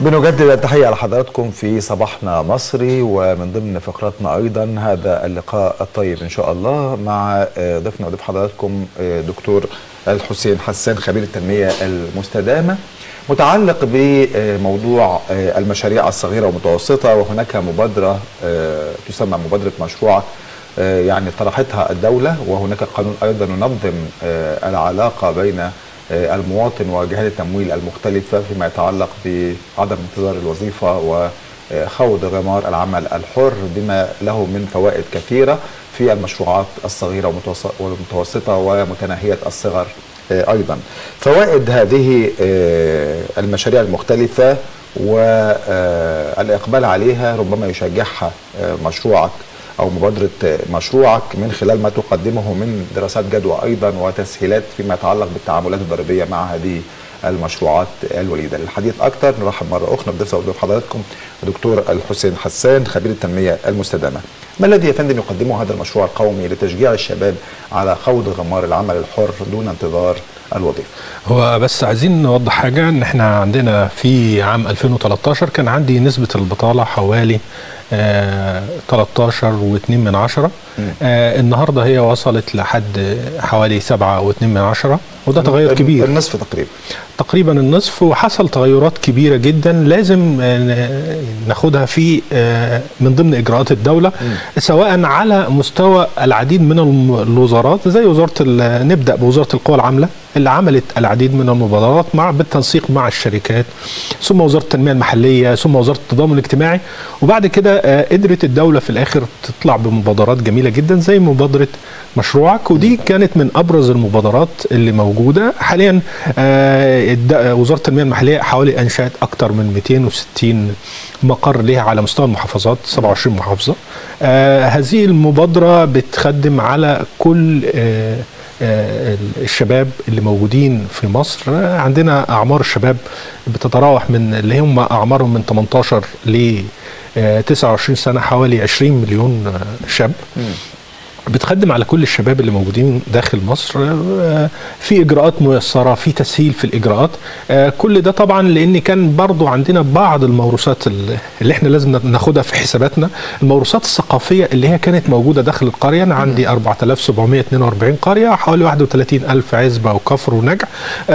بنجدد التحية لحضراتكم في صباحنا مصري ومن ضمن فقراتنا أيضا هذا اللقاء الطيب إن شاء الله مع ضيفنا وضيف حضراتكم دكتور الحسين حسان خبير التنمية المستدامة متعلق بموضوع المشاريع الصغيرة والمتوسطة وهناك مبادرة تسمى مبادرة مشروعك يعني طرحتها الدولة وهناك قانون أيضا ينظم العلاقة بين المواطن وجهات التمويل المختلفة فيما يتعلق بعدم انتظار الوظيفة وخوض غمار العمل الحر بما له من فوائد كثيرة في المشروعات الصغيرة والمتوسطة ومتناهية الصغر أيضا فوائد هذه المشاريع المختلفة والإقبال عليها ربما يشجعها مشروعك او مبادره مشروعك من خلال ما تقدمه من دراسات جدوى ايضا وتسهيلات فيما يتعلق بالتعاملات الضريبيه مع هذه المشروعات الوليده للحديث اكثر نرحب مره اخرى بضيف وضيف حضراتكم الدكتور الحسين حسان خبير التنميه المستدامه ما الذي يا فندم يقدمه هذا المشروع القومي لتشجيع الشباب على خوض غمار العمل الحر دون انتظار الوظيفه هو بس عايزين نوضح حاجه ان احنا عندنا في عام 2013 كان عندي نسبه البطاله حوالي آه 13 و2 من عشرة آه النهاردة هي وصلت لحد حوالي 7 و2 من عشرة وده تغير كبير النصف تقريبا تقريبا النصف وحصل تغيرات كبيرة جدا لازم آه ناخدها في من ضمن إجراءات الدولة م. سواء على مستوى العديد من الوزارات زي وزارة نبدأ بوزارة القوى العاملة اللي عملت العديد من المبادرات مع بالتنسيق مع الشركات ثم وزاره التنميه المحليه ثم وزاره التضامن الاجتماعي وبعد كده قدرت الدوله في الاخر تطلع بمبادرات جميله جدا زي مبادره مشروعك ودي كانت من ابرز المبادرات اللي موجوده حاليا وزاره التنميه المحليه حوالي انشات اكثر من 260 مقر لها على مستوى المحافظات 27 محافظه هذه المبادره بتخدم على كل الشباب اللي موجودين في مصر عندنا اعمار الشباب بتتراوح من اللي هم اعمارهم من 18 ل 29 سنه حوالي 20 مليون شاب بتخدم على كل الشباب اللي موجودين داخل مصر في اجراءات ميسره في تسهيل في الاجراءات كل ده طبعا لان كان برضو عندنا بعض الموروثات اللي احنا لازم ناخدها في حساباتنا الموروثات الثقافيه اللي هي كانت موجوده داخل القريه انا عندي 4742 قريه حوالي 31000 عزبه وكفر ونجع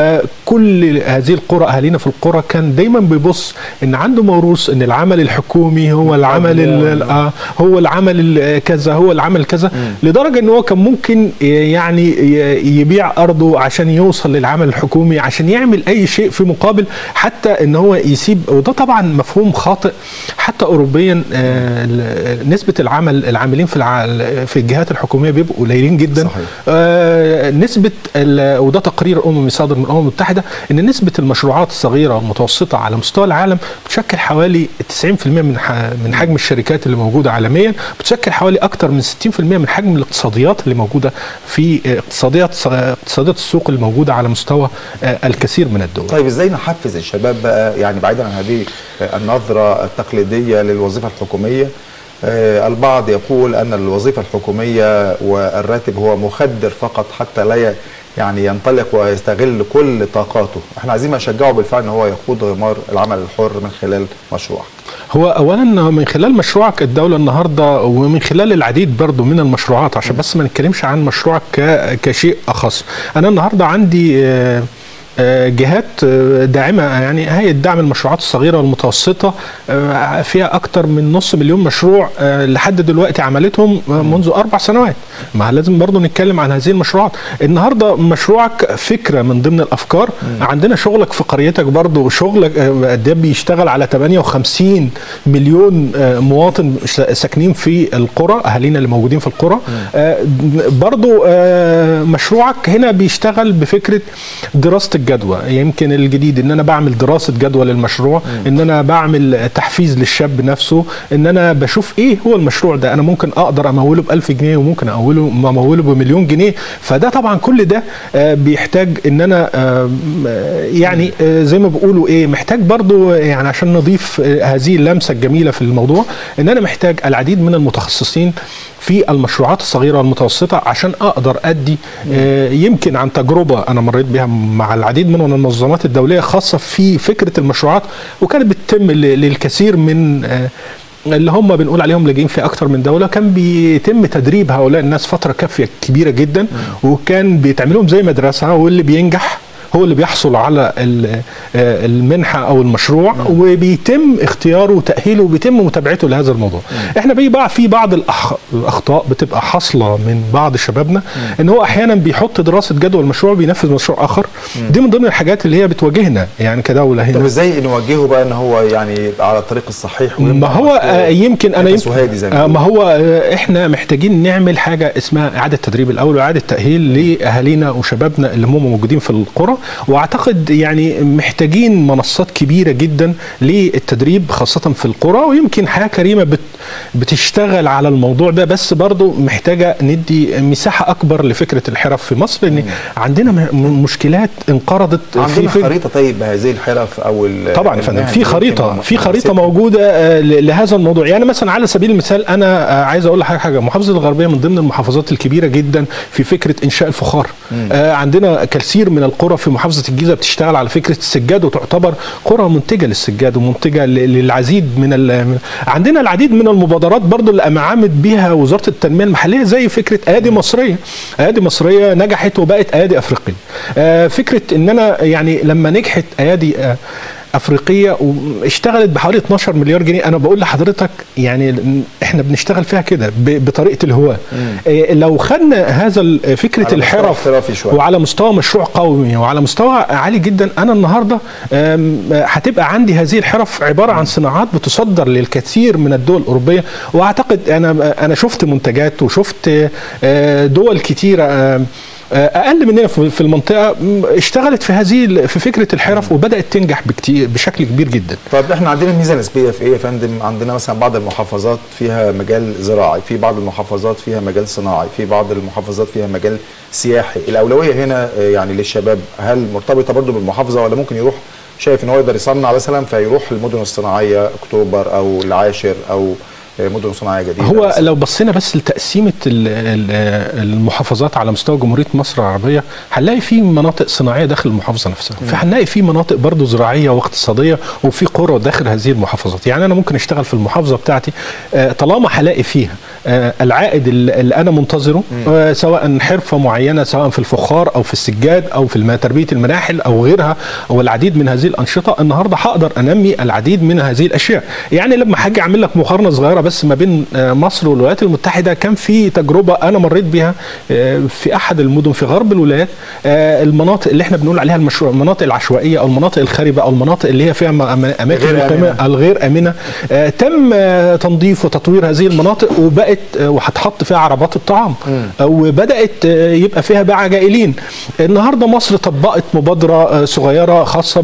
كل هذه القرى اهالينا في القرى كان دايما بيبص ان عنده موروث ان العمل الحكومي هو العمل هو العمل كذا هو العمل كذا لدرجه ان هو كان ممكن يعني يبيع ارضه عشان يوصل للعمل الحكومي عشان يعمل اي شيء في مقابل حتى ان هو يسيب وده طبعا مفهوم خاطئ حتى اوروبيا نسبه العمل العاملين في في الجهات الحكوميه بيبقوا قليلين جدا صحيح. نسبه وده تقرير اممي صادر من الامم المتحده ان نسبه المشروعات الصغيره والمتوسطه على مستوى العالم بتشكل حوالي 90% من من حجم الشركات اللي موجوده عالميا بتشكل حوالي اكثر من 60% من حجم حجم الاقتصاديات اللي موجوده في اقتصاديات اقتصاديات السوق اللي موجوده على مستوى الكثير من الدول. طيب ازاي نحفز الشباب بقى يعني بعيدا عن هذه النظره التقليديه للوظيفه الحكوميه البعض يقول ان الوظيفه الحكوميه والراتب هو مخدر فقط حتى لا يعني ينطلق ويستغل كل طاقاته، احنا عايزين نشجعه بالفعل ان هو يخوض غمار العمل الحر من خلال مشروعك. هو اولا من خلال مشروعك الدوله النهارده ومن خلال العديد برضو من المشروعات عشان بس ما نتكلمش عن مشروعك كشيء اخص انا النهارده عندي جهات داعمه يعني هيئه دعم المشروعات الصغيره والمتوسطه فيها اكثر من نص مليون مشروع لحد دلوقتي عملتهم منذ اربع سنوات ما لازم برضو نتكلم عن هذه المشروعات النهارده مشروعك فكره من ضمن الافكار عندنا شغلك في قريتك برضو شغلك ده بيشتغل على 58 مليون مواطن ساكنين في القرى اهالينا اللي موجودين في القرى برضو مشروعك هنا بيشتغل بفكره دراسه الجدوى يمكن الجديد ان انا بعمل دراسه جدوى للمشروع م. ان انا بعمل تحفيز للشاب نفسه ان انا بشوف ايه هو المشروع ده انا ممكن اقدر اموله ب 1000 جنيه وممكن اموله اموله بمليون جنيه فده طبعا كل ده بيحتاج ان انا يعني زي ما بيقولوا ايه محتاج برضو يعني عشان نضيف هذه اللمسه الجميله في الموضوع ان انا محتاج العديد من المتخصصين في المشروعات الصغيره والمتوسطه عشان اقدر ادي يمكن عن تجربه انا مريت بها مع العديد العديد من المنظمات الدوليه خاصه في فكره المشروعات وكانت بتتم ل- للكثير من آه، اللي هم بنقول عليهم لاجئين في اكتر من دوله كان بيتم تدريب هؤلاء الناس فتره كافيه كبيره جدا وكان بيتعملهم زي مدرسه واللي بينجح هو اللي بيحصل على ال- آه، المنحه او المشروع وبيتم اختياره وتاهيله وبيتم متابعته لهذا الموضوع احنا بقى في بعض الأخ... الاخطاء بتبقى حاصله من بعض شبابنا ان هو احيانا بيحط دراسه جدوى المشروع بينفذ مشروع اخر دي من ضمن الحاجات اللي هي بتواجهنا يعني كدوله طب هنا ازاي نوجهه بقى ان هو يعني يبقى على الطريق الصحيح ما ويبقى هو مشروع آه، يمكن انا نفسه يمكن هادي زي ما آه، ما بيقولوا. هو آه، احنا محتاجين نعمل حاجه اسمها اعاده تدريب الاول واعاده تاهيل لاهالينا وشبابنا اللي هم موجودين في القرى واعتقد يعني محتاجين منصات كبيره جدا للتدريب خاصه في القرى ويمكن حياه كريمه بت بتشتغل على الموضوع ده بس برضو محتاجه ندي مساحه اكبر لفكره الحرف في مصر ان عندنا م- م- مشكلات انقرضت في عندنا فكرة خريطه طيب بهذه الحرف او ال- طبعا يا فندم المهن في اللي خريطه يمكن في خريطه ممارستها. موجوده آه، ل- لهذا الموضوع يعني مثلا على سبيل المثال انا آه، عايز اقول لحضرتك حاجه محافظه الغربيه من ضمن المحافظات الكبيره جدا في فكره انشاء الفخار آه، عندنا كثير من القرى في محافظه الجيزه بتشتغل على فكره السجاد وتعتبر قرى منتجه للسجاد ومنتجه ل- للعديد من ال- من- عندنا العديد من المبادرات برضو اللي قامت بها وزاره التنميه المحليه زي فكره ايادي مصريه ايادي مصريه نجحت وبقت ايادي افريقيه آه، فكره ان انا يعني لما نجحت ايادي آه، افريقيه واشتغلت بحوالي 12 مليار جنيه انا بقول لحضرتك يعني احنا بنشتغل فيها كده ب- بطريقه الهواه إيه، لو خدنا هذا ال- فكره على مستوى الحرف احترافي شوية. وعلى مستوى مشروع قومي وعلى مستوى عالي جدا انا النهارده آم، هتبقى عندي هذه الحرف عباره عن صناعات بتصدر للكثير من الدول الاوروبيه واعتقد انا انا شفت منتجات وشفت آه، دول كتيره آم، اقل مننا في في المنطقه م، اشتغلت في هذه ال- في فكره الحرف وبدات تنجح بكتير بشكل كبير جدا طب احنا عندنا ميزه نسبيه في ايه يا فندم عندنا مثلا بعض المحافظات فيها مجال زراعي في بعض المحافظات فيها مجال صناعي في بعض المحافظات فيها مجال سياحي الاولويه هنا آه، يعني للشباب هل مرتبطه برضو بالمحافظه ولا ممكن يروح شايف ان هو يقدر يصنع مثلا فيروح المدن الصناعيه اكتوبر او العاشر او آه، مدن صناعيه جديده هو مثلاً؟ لو بصينا بس لتقسيمه ال- ال- المحافظات على مستوى جمهوريه مصر العربيه هنلاقي في مناطق صناعيه داخل المحافظه نفسها فهنلاقي في مناطق برضو زراعيه واقتصاديه وفي قرى داخل هذه المحافظات يعني انا ممكن اشتغل في المحافظه بتاعتي آه، طالما هلاقي فيها آه، العائد ال- اللي انا منتظره آه، سواء حرفه معينه سواء في الفخار او في السجاد او في الم- تربيه المناحل او غيرها او العديد من هذه الانشطه النهارده هقدر انمي العديد من هذه الاشياء يعني لما هاجي اعمل لك مقارنه صغيره بس ما بين آه، مصر والولايات المتحده كان في تجربه انا مريت بها آه، في احد المدن في غرب الولايات آه، المناطق اللي احنا بنقول عليها المشروع المناطق العشوائيه او المناطق الخاربه او المناطق اللي هي فيها م- أم- اماكن غير مقيمه آمنة. الغير امنه آه، تم آه، تنظيف وتطوير هذه المناطق وبقت آه، وهتحط فيها عربات الطعام آه، وبدات آه، يبقى فيها باعة جائلين النهارده مصر طبقت مبادره آه، صغيره خاصه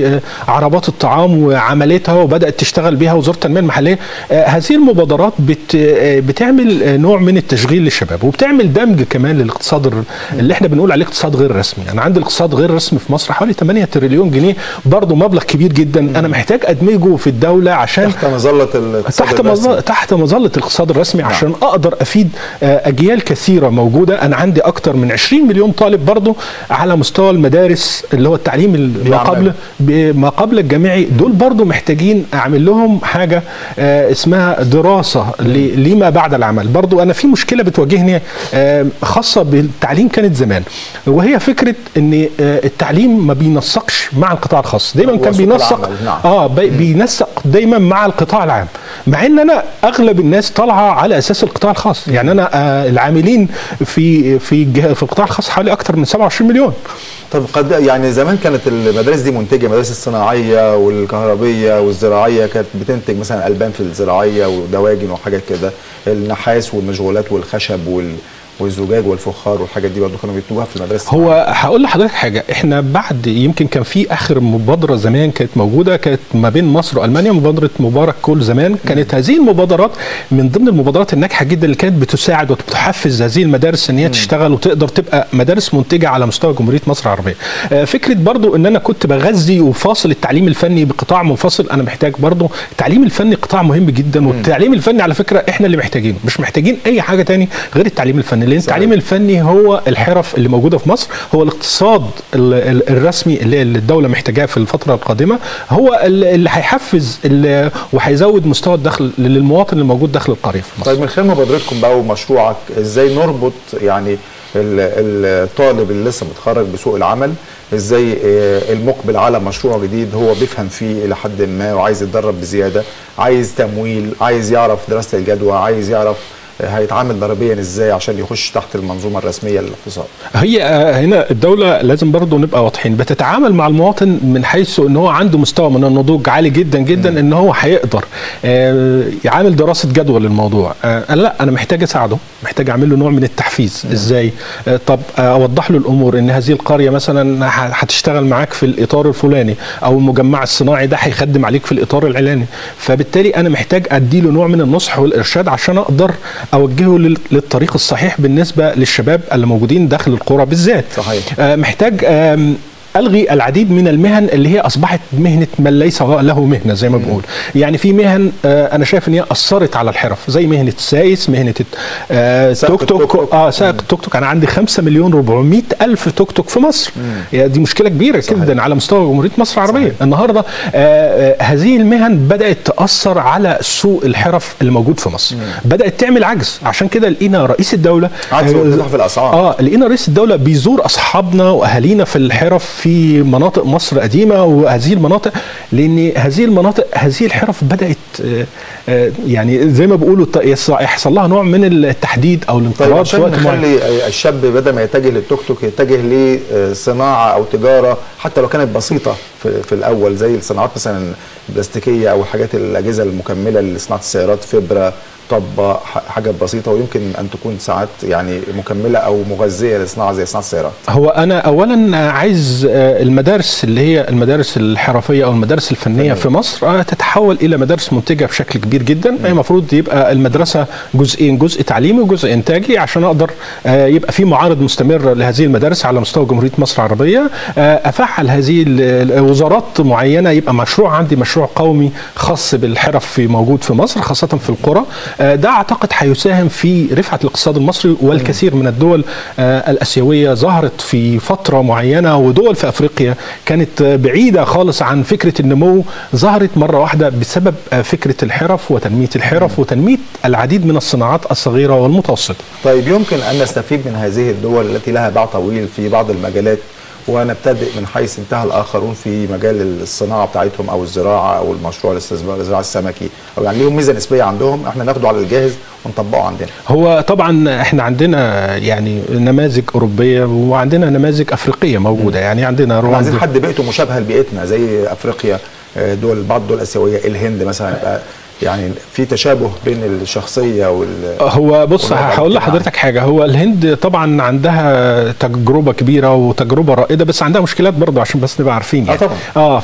بعربات الطعام وعملتها وبدات تشتغل بها وزاره التنميه المحليه آه، هذه المبادرات بت آه، بتعمل آه، نوع من التشغيل للشباب وبتعمل دمج كمان للاقتصاد الر- اللي احنا بنقول عليه اقتصاد غير رسمي انا عندي الاقتصاد غير رسمي في مصر حوالي 8 تريليون جنيه برضه مبلغ كبير جدا انا محتاج ادمجه في الدوله عشان تحت مظله الاقتصاد تحت الرسمي. مظله تحت مظله الاقتصاد الرسمي نعم. عشان اقدر افيد آه، اجيال كثيره موجوده انا عندي اكتر من 20 مليون طالب برضه على مستوى المدارس اللي هو التعليم ال- ما قبل ب- ما قبل الجامعي دول برضه محتاجين اعمل لهم حاجه آه، اسمها دراسه ل- لما بعد العمل برضه انا في مشكله بتواجهني آه، خاصه بالتعليم كانت زمان وهي فكره ان آه، التعليم ما بينسقش مع القطاع الخاص دايما كان وسوق بينسق العمل، نعم. اه بي- بينسق دايما مع القطاع العام مع ان انا اغلب الناس طالعه على اساس القطاع الخاص يعني انا آه العاملين في في الجه- في القطاع الخاص حوالي اكتر من 27 مليون طب قد يعني زمان كانت المدارس دي منتجه المدارس الصناعيه والكهربيه والزراعيه كانت بتنتج مثلا البان في الزراعيه ودواجن وحاجات كده النحاس والمشغولات والخشب وال والزجاج والفخار والحاجات دي برضه كانوا بيكتبوها في المدارس هو هقول لحضرتك حاجه احنا بعد يمكن كان في اخر مبادره زمان كانت موجوده كانت ما بين مصر والمانيا مبادره مبارك كل زمان كانت هذه المبادرات من ضمن المبادرات الناجحه جدا اللي كانت بتساعد وتحفز هذه المدارس ان هي تشتغل وتقدر تبقى مدارس منتجه على مستوى جمهوريه مصر العربيه آه، فكره برضو ان انا كنت بغذي وفاصل التعليم الفني بقطاع منفصل انا محتاج برضو التعليم الفني قطاع مهم جدا والتعليم الفني على فكره احنا اللي محتاجينه مش محتاجين اي حاجه تاني غير التعليم الفني لان صحيح. التعليم الفني هو الحرف اللي موجوده في مصر هو الاقتصاد ال- ال- الرسمي اللي اللي الدوله محتاجاه في الفتره القادمه هو ال- اللي هيحفز ال- وهيزود مستوى الدخل للمواطن الموجود داخل القريه في مصر طيب من خلال مبادرتكم بقى ومشروعك ازاي نربط يعني ال- الطالب اللي لسه متخرج بسوق العمل ازاي آه، المقبل على مشروع جديد هو بيفهم فيه الى حد ما وعايز يتدرب بزياده عايز تمويل عايز يعرف دراسه الجدوى عايز يعرف آه، هيتعامل ضريبيا ازاي عشان يخش تحت المنظومه الرسميه للاقتصاد هي آه، هنا الدولة لازم برضو نبقى واضحين بتتعامل مع المواطن من حيث ان هو عنده مستوى من النضوج عالي جدا جدا ان هو هيقدر آه، يعمل دراسة جدوى للموضوع آه، أنا لا انا محتاج اساعده محتاج اعمل له نوع من التحفيز ازاي آه، طب آه، اوضح له الامور ان هذه القرية مثلا ه- هتشتغل معاك في الاطار الفلاني او المجمع الصناعي ده هيخدم عليك في الاطار العلاني فبالتالي انا محتاج ادي له نوع من النصح والارشاد عشان اقدر اوجهه لل- للطريق الصحيح بالنسبه للشباب اللي موجودين داخل القرى بالذات صحيح. آه، محتاج آم، الغي العديد من المهن اللي هي اصبحت مهنه من ليس له مهنه زي ما بنقول يعني في مهن آه، انا شايف ان هي اثرت على الحرف زي مهنه السايس مهنه آه، سائق توك توك التوك توك. اه سائق التوك توك انا عندي 5 مليون 400 الف توك توك في مصر يعني دي مشكله كبيره صحيح. جدا على مستوى جمهوريه مصر العربيه صحيح. النهارده آه، آه، هذه المهن بدات تاثر على سوق الحرف اللي موجود في مصر بدات تعمل عجز عشان كده لقينا رئيس الدوله عجز آه، وارتفاع في الاسعار اه لقينا رئيس الدوله بيزور اصحابنا واهالينا في الحرف في مناطق مصر قديمه وهذه المناطق لان هذه المناطق هذه الحرف بدات آه، آه، يعني زي ما بيقولوا ت- يص- يحصل لها نوع من التحديد او طيب الانقراض في عشان وقت معين نخلي الشاب بدل ما يتجه للتوك توك يتجه لصناعه او تجاره حتى لو كانت بسيطه في, في الاول زي الصناعات مثلا البلاستيكيه او حاجات الاجهزه المكمله لصناعه السيارات فبره طبه ح- حاجات بسيطه ويمكن ان تكون ساعات يعني مكمله او مغذيه لصناعه زي صناعه السيارات هو انا اولا عايز آه، المدارس اللي هي المدارس الحرفيه او المدارس الفنيه في مصر آه، تتحول الى مدارس منتجه بشكل كبير جدا هي المفروض يبقى المدرسه جزئين جزء تعليمي وجزء انتاجي عشان اقدر آه، يبقى في معارض مستمر لهذه المدارس على مستوى جمهوريه مصر العربيه آه، افعل هذه ال- الوزارات معينه يبقى مشروع عندي مشروع قومي خاص بالحرف في موجود في مصر خاصه في القرى آه، ده اعتقد هيساهم في رفعه الاقتصاد المصري والكثير من الدول آه، الاسيويه ظهرت في فتره معينه ودول في افريقيا كانت آه، بعيده خالص عن فكره النمو ظهرت مره واحده بسبب آه، فكره الحرف وتنميه الحرف وتنميه العديد من الصناعات الصغيره والمتوسطه طيب يمكن ان نستفيد من هذه الدول التي لها باع طويل في بعض المجالات ونبتدئ من حيث انتهى الاخرون في مجال الصناعه بتاعتهم او الزراعه او المشروع الاستثمار الزراعه السمكي او يعني ليهم ميزه نسبيه عندهم احنا ناخده على الجاهز ونطبقه عندنا هو طبعا احنا عندنا يعني نماذج اوروبيه وعندنا نماذج افريقيه موجوده يعني عندنا احنا عايزين رواندا حد بيئته مشابهه لبيئتنا زي افريقيا آه، دول بعض الدول الاسيويه الهند مثلا يبقى يعني في تشابه بين الشخصيه وال هو بص والوضع هقول الاجتماعي. لحضرتك حاجه هو الهند طبعا عندها تجربه كبيره وتجربه رائده بس عندها مشكلات برضه عشان بس نبقى عارفين يعني آه طبعا. اه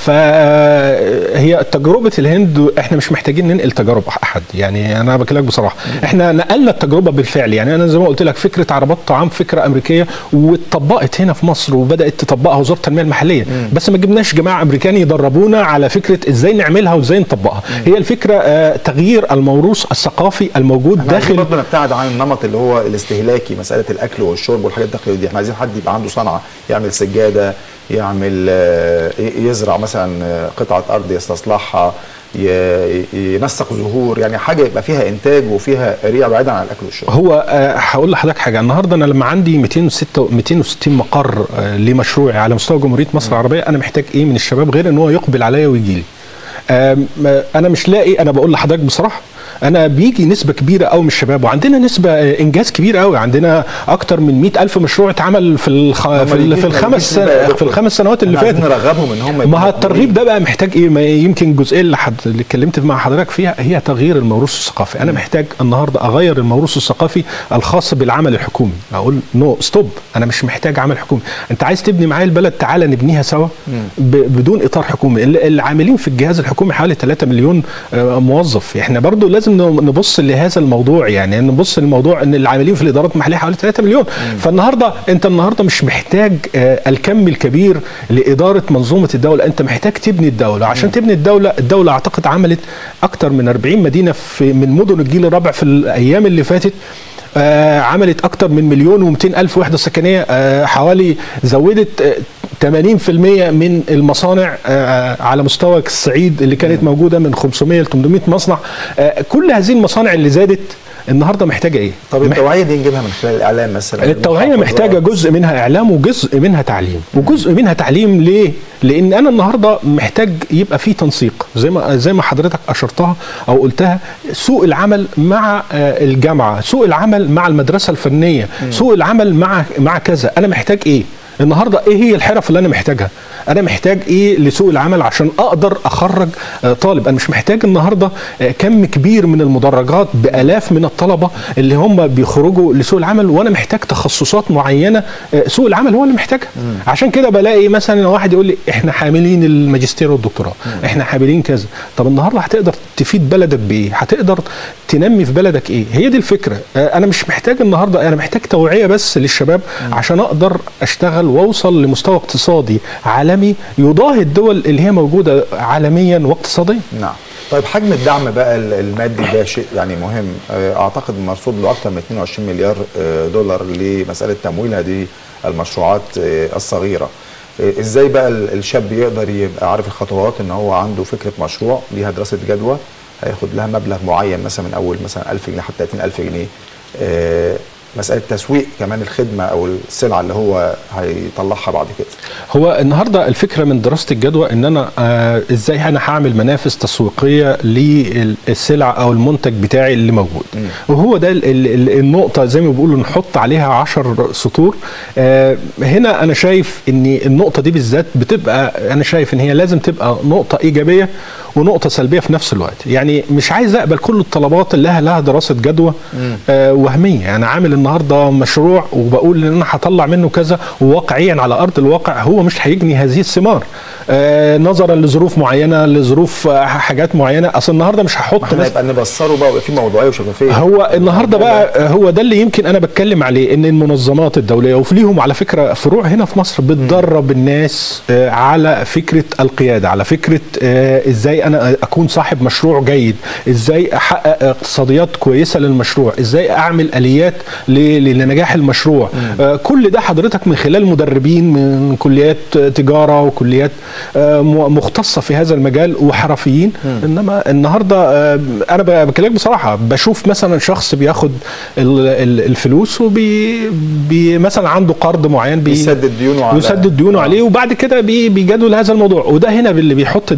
فهي تجربه الهند احنا مش محتاجين ننقل تجارب احد يعني انا بكلمك بصراحه احنا نقلنا التجربه بالفعل يعني انا زي ما قلت لك فكره عربات طعام فكره امريكيه واتطبقت هنا في مصر وبدات تطبقها وزاره التنميه المحليه بس ما جبناش جماعه امريكان يدربونا على فكره ازاي نعملها وازاي نطبقها هي الفكره آه تغيير الموروث الثقافي الموجود احنا عايزين داخل برضه نبتعد عن النمط اللي هو الاستهلاكي مساله الاكل والشرب والحاجات الداخليه دي احنا عايزين حد يبقى عنده صنعه يعمل سجاده يعمل آه، ي- يزرع مثلا آه، قطعه ارض يستصلحها ي- ينسق زهور يعني حاجه يبقى فيها انتاج وفيها ريع بعيدا عن الاكل والشرب هو آه، هقول لحضرتك حاجه النهارده انا لما عندي 206 260 مقر آه، لمشروعي على مستوى جمهوريه مصر العربيه انا محتاج ايه من الشباب غير ان هو يقبل عليا ويجي لي آم، آه، انا مش لاقي انا بقول لحضرتك بصراحه انا بيجي نسبه كبيره قوي من الشباب وعندنا نسبه آه، انجاز كبير قوي عندنا اكتر من 100 الف مشروع اتعمل في الخ... في, ال- في الخمس سنة في الخمس سنوات اللي احنا عايزين فاتت نرغبهم ان هم ما يبقوا هو الترغيب ده بقى محتاج ايه ما يمكن الجزئيه اللي, حد... اللي اتكلمت مع حضرتك فيها هي تغيير الموروث الثقافي انا محتاج النهارده اغير الموروث الثقافي الخاص بالعمل الحكومي اقول نو ستوب انا مش محتاج عمل حكومي انت عايز تبني معايا البلد تعالى نبنيها سوا ب... بدون اطار حكومي ال- العاملين في الجهاز الحكومي حوالي 3 مليون آه، موظف احنا برضو لازم ن- نبص لهذا الموضوع يعني نبص للموضوع ان العاملين في الادارات المحليه حوالي 3 مليون فالنهارده انت النهارده مش محتاج آه، الكم الكبير لاداره منظومه الدوله انت محتاج تبني الدوله عشان تبني الدوله الدوله اعتقد عملت اكتر من 40 مدينه في من مدن الجيل الرابع في الايام اللي فاتت آه عملت اكتر من مليون و200 الف وحده سكنيه آه حوالي زودت آه 80% من المصانع آه على مستوى الصعيد اللي كانت موجوده من 500 ل 800 مصنع آه كل هذه المصانع اللي زادت النهارده محتاجه ايه؟ طب التوعيه دي نجيبها من خلال الاعلام مثلا التوعيه محتاجه جزء منها اعلام وجزء منها تعليم وجزء منها تعليم ليه لان انا النهارده محتاج يبقى في تنسيق زي ما زي ما حضرتك اشرتها او قلتها سوق العمل مع الجامعه سوق العمل مع المدرسه الفنيه سوق العمل مع مع كذا انا محتاج ايه النهارده ايه هي الحرف اللي انا محتاجها انا محتاج ايه لسوق العمل عشان اقدر اخرج طالب انا مش محتاج النهارده كم كبير من المدرجات بالاف من الطلبه اللي هم بيخرجوا لسوق العمل وانا محتاج تخصصات معينه سوق العمل هو اللي محتاجها عشان كده بلاقي مثلا واحد يقول لي احنا حاملين الماجستير والدكتوراه احنا حاملين كذا طب النهارده هتقدر تفيد بلدك بايه هتقدر تنمي في بلدك ايه هي دي الفكره انا مش محتاج النهارده انا محتاج توعيه بس للشباب عشان اقدر اشتغل واوصل لمستوى اقتصادي عالمي يضاهي الدول اللي هي موجوده عالميا واقتصاديا. نعم. طيب حجم الدعم بقى المادي ده شيء يعني مهم اعتقد مرصود له اكثر من 22 مليار دولار لمساله تمويل هذه المشروعات الصغيره. ازاي بقى الشاب يقدر يبقى عارف الخطوات ان هو عنده فكره مشروع ليها دراسه جدوى هياخد لها مبلغ معين مثلا من اول مثلا 1000 جنيه حتى 30000 جنيه مساله تسويق كمان الخدمه او السلعه اللي هو هيطلعها بعد كده هو النهارده الفكره من دراسه الجدوى ان انا آه ازاي انا هعمل منافس تسويقيه للسلع او المنتج بتاعي اللي موجود م. وهو ده ال ال النقطه زي ما بيقولوا نحط عليها 10 سطور آه هنا انا شايف ان النقطه دي بالذات بتبقى انا شايف ان هي لازم تبقى نقطه ايجابيه ونقطه سلبيه في نفس الوقت يعني مش عايز اقبل كل الطلبات اللي لها لها دراسه جدوى آه وهميه انا يعني عامل النهارده مشروع وبقول ان انا هطلع منه كذا وواقعيا على ارض الواقع هو مش هيجني هذه الثمار آه نظرا لظروف معينه لظروف حاجات معينه اصل النهارده مش هحط احنا يبقى نبصره بقى في موضوعيه وشفافيه هو النهارده بقى هو ده اللي يمكن انا بتكلم عليه ان المنظمات الدوليه وفي ليهم على فكره فروع هنا في مصر بتدرب الناس آه على فكره القياده على فكره آه ازاي انا اكون صاحب مشروع جيد ازاي احقق اقتصاديات كويسه للمشروع ازاي اعمل اليات لنجاح المشروع آه كل ده حضرتك من خلال مدربين من كليات تجاره وكليات آه مختصه في هذا المجال وحرفيين م. انما النهارده آه انا بكلمك بصراحه بشوف مثلا شخص بياخد الفلوس وبي مثلا عنده قرض معين بي يسدد ديونه عليه يسدد ديونه عليه وبعد كده بي بيجادل هذا الموضوع وده هنا اللي بيحط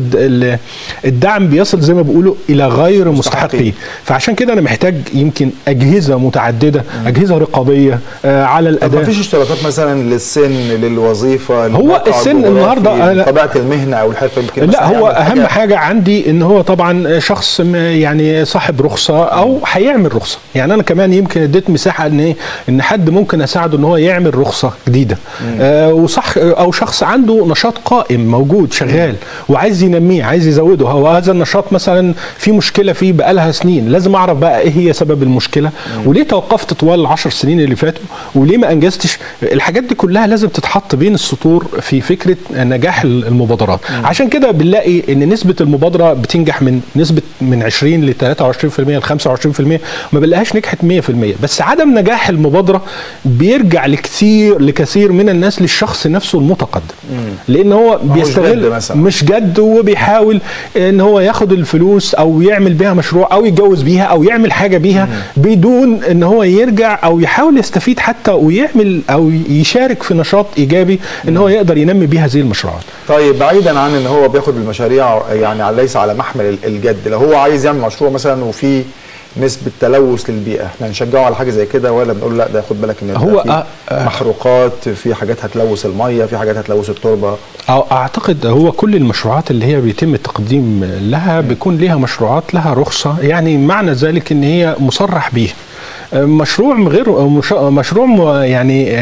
الدعم بيصل زي ما بيقولوا الى غير مستحقيه فعشان كده انا محتاج يمكن اجهزه متعدده م. اجهزه رقابيه آه على الاداء ما فيش اشتراطات مثلا للسن للوظيفه هو السن النهارده طبيعه المهنه او الحرفه يمكن لا هو اهم حاجة, حاجه عندي ان هو طبعا شخص يعني صاحب رخصه او هيعمل رخصه يعني انا كمان يمكن اديت مساحه ان ايه ان حد ممكن اساعده ان هو يعمل رخصه جديده آه وصح او شخص عنده نشاط قائم موجود شغال مم. وعايز ينميه عايز يزوده هو هذا النشاط مثلا في مشكله فيه بقالها سنين لازم اعرف بقى ايه هي سبب المشكله مم. وليه توقفت طوال العشر سنين اللي فاتوا وليه ما انجزتش الحاجات دي كلها لازم تتحط بين السطور في فكره نجاح المبادرات مم. عشان كده بنلاقي ان نسبه المبادره بتنجح من نسبه من 20 ل 23% ل 25% ما بنلاقيهاش نجحت 100% بس عدم نجاح المبادره بيرجع لكثير لكثير من الناس للشخص نفسه المتقدم مم. لان هو بيستغل مش جد, مش جد وبيحاول ان هو ياخد الفلوس او يعمل بيها مشروع او يتجوز بيها او يعمل حاجه بيها مم. بدون ان هو يرجع او يحاول يستفيد حتى ويعمل او يشارك في نشاط ايجابي ان هو يقدر ينمي بيه هذه المشروعات طيب بعيدا عن ان هو بياخد المشاريع يعني ليس على محمل الجد لو هو عايز يعمل مشروع مثلا وفي نسبة تلوث للبيئة احنا نشجعه على حاجة زي كده ولا بنقول لا ده خد بالك ان هو في محروقات في حاجات هتلوث المية في حاجات هتلوث التربة اعتقد هو كل المشروعات اللي هي بيتم التقديم لها بيكون لها مشروعات لها رخصة يعني معنى ذلك ان هي مصرح بيها مشروع غير مشروع يعني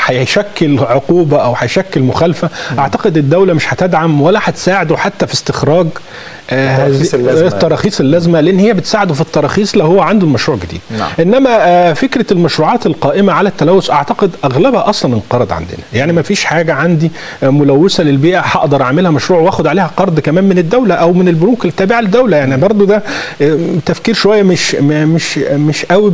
هيشكل عقوبه او هيشكل مخالفه اعتقد الدوله مش هتدعم ولا هتساعده حتى في استخراج التراخيص اللازمه التراخيص اللازمه لان هي بتساعده في التراخيص لو هو عنده المشروع جديد نعم. انما فكره المشروعات القائمه على التلوث اعتقد اغلبها اصلا انقرض عندنا يعني ما فيش حاجه عندي ملوثه للبيئه هقدر اعملها مشروع واخد عليها قرض كمان من الدوله او من البنوك التابعه للدوله يعني برضو ده تفكير شويه مش مش مش قوي بالنسبه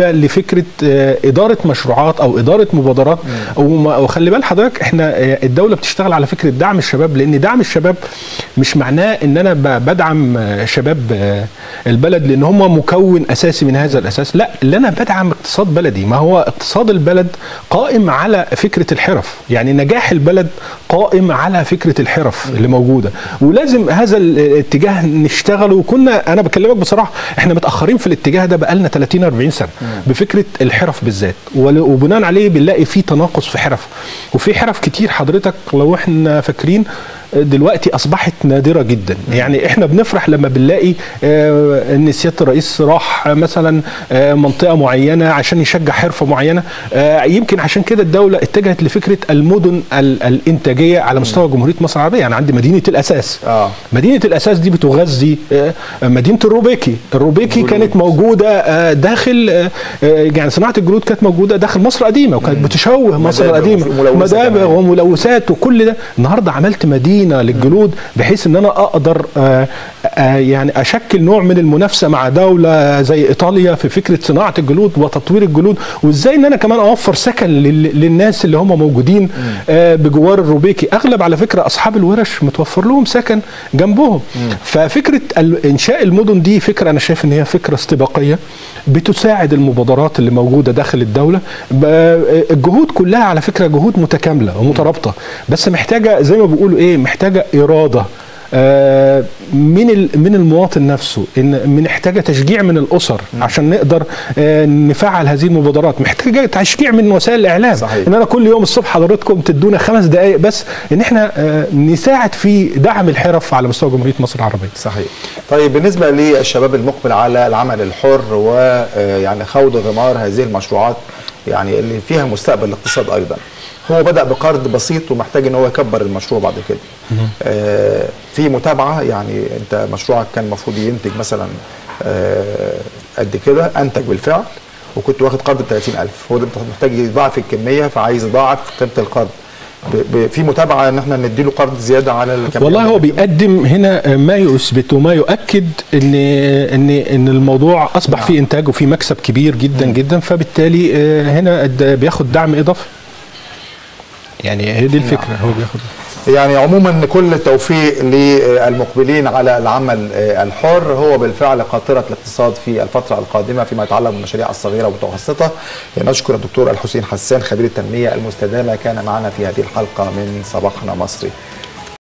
محتاجه لفكره آه، اداره مشروعات او اداره مبادرات وما- وخلي بال حضرتك احنا آه، الدوله بتشتغل على فكره دعم الشباب لان دعم الشباب مش معناه ان انا ب- بدعم آه، شباب آه، البلد لان هم مكون اساسي من هذا الاساس لا اللي انا بدعم اقتصاد بلدي ما هو اقتصاد البلد قائم على فكره الحرف يعني نجاح البلد قائم على فكره الحرف اللي موجوده ولازم هذا الاتجاه نشتغله وكنا انا بكلمك بصراحه احنا متاخرين في الاتجاه ده بقالنا 30 40 سنه بفكره الحرف بالذات ول- وبناء عليه بنلاقي في تناقص في حرف وفي حرف كتير حضرتك لو احنا فاكرين دلوقتي اصبحت نادره جدا يعني احنا بنفرح لما بنلاقي آه، ان سياده الرئيس راح مثلا آه، منطقه معينه عشان يشجع حرفه معينه آه، يمكن عشان كده الدوله اتجهت لفكره المدن ال- الانتاجيه على مستوى جمهوريه مصر العربيه يعني عندي مدينه الاساس آه. مدينه الاساس دي بتغذي آه، مدينه الروبيكي الروبيكي جلود. كانت موجوده آه، داخل آه، آه، يعني صناعه الجلود كانت موجوده داخل مصر القديمه وكانت بتشوه مصر مدابغ القديمه وفي ملوثات مدابغ كمان. وملوثات وكل ده النهارده عملت مدينه للجلود بحيث ان انا اقدر آه، آه، يعني اشكل نوع من المنافسه مع دوله زي ايطاليا في فكره صناعه الجلود وتطوير الجلود وازاي ان انا كمان اوفر سكن لل- للناس اللي هم موجودين آه، بجوار الروبيكي اغلب على فكره اصحاب الورش متوفر لهم سكن جنبهم ففكره ال- انشاء المدن دي فكره انا شايف ان هي فكره استباقيه بتساعد المبادرات اللي موجوده داخل الدوله ب- الجهود كلها على فكره جهود متكامله ومترابطه بس محتاجه زي ما بيقولوا ايه محتاجه اراده آه، من ال- من المواطن نفسه ان محتاجه تشجيع من الاسر عشان نقدر آه، نفعل هذه المبادرات محتاجه تشجيع من وسائل الاعلام صحيح. ان انا كل يوم الصبح حضراتكم تدونا خمس دقائق بس ان احنا آه، نساعد في دعم الحرف على مستوى جمهوريه مصر العربيه صحيح طيب بالنسبة للشباب المقبل على العمل الحر ويعني خوض غمار هذه المشروعات يعني اللي فيها مستقبل الاقتصاد أيضا هو بدأ بقرض بسيط ومحتاج ان هو يكبر المشروع بعد كده آه في متابعة يعني انت مشروعك كان المفروض ينتج مثلا آه قد كده انتج بالفعل وكنت واخد قرض ب 30000 هو ده محتاج يضاعف الكمية فعايز يضاعف قيمة القرض ب- ب- في متابعة ان احنا نديله قرض زيادة على الكمية والله هو بيقدم هنا ما يثبت وما يؤكد ان ان ان الموضوع اصبح نعم. فيه انتاج وفيه مكسب كبير جدا جدا فبالتالي آه، هنا الد- بياخد دعم اضافي يعني هي دي الفكره هو بياخد يعني عموما كل التوفيق للمقبلين على العمل الحر هو بالفعل قاطرة الاقتصاد في الفترة القادمة فيما يتعلق بالمشاريع الصغيرة والمتوسطة نشكر الدكتور الحسين حسان خبير التنمية المستدامة كان معنا في هذه الحلقة من صباحنا مصري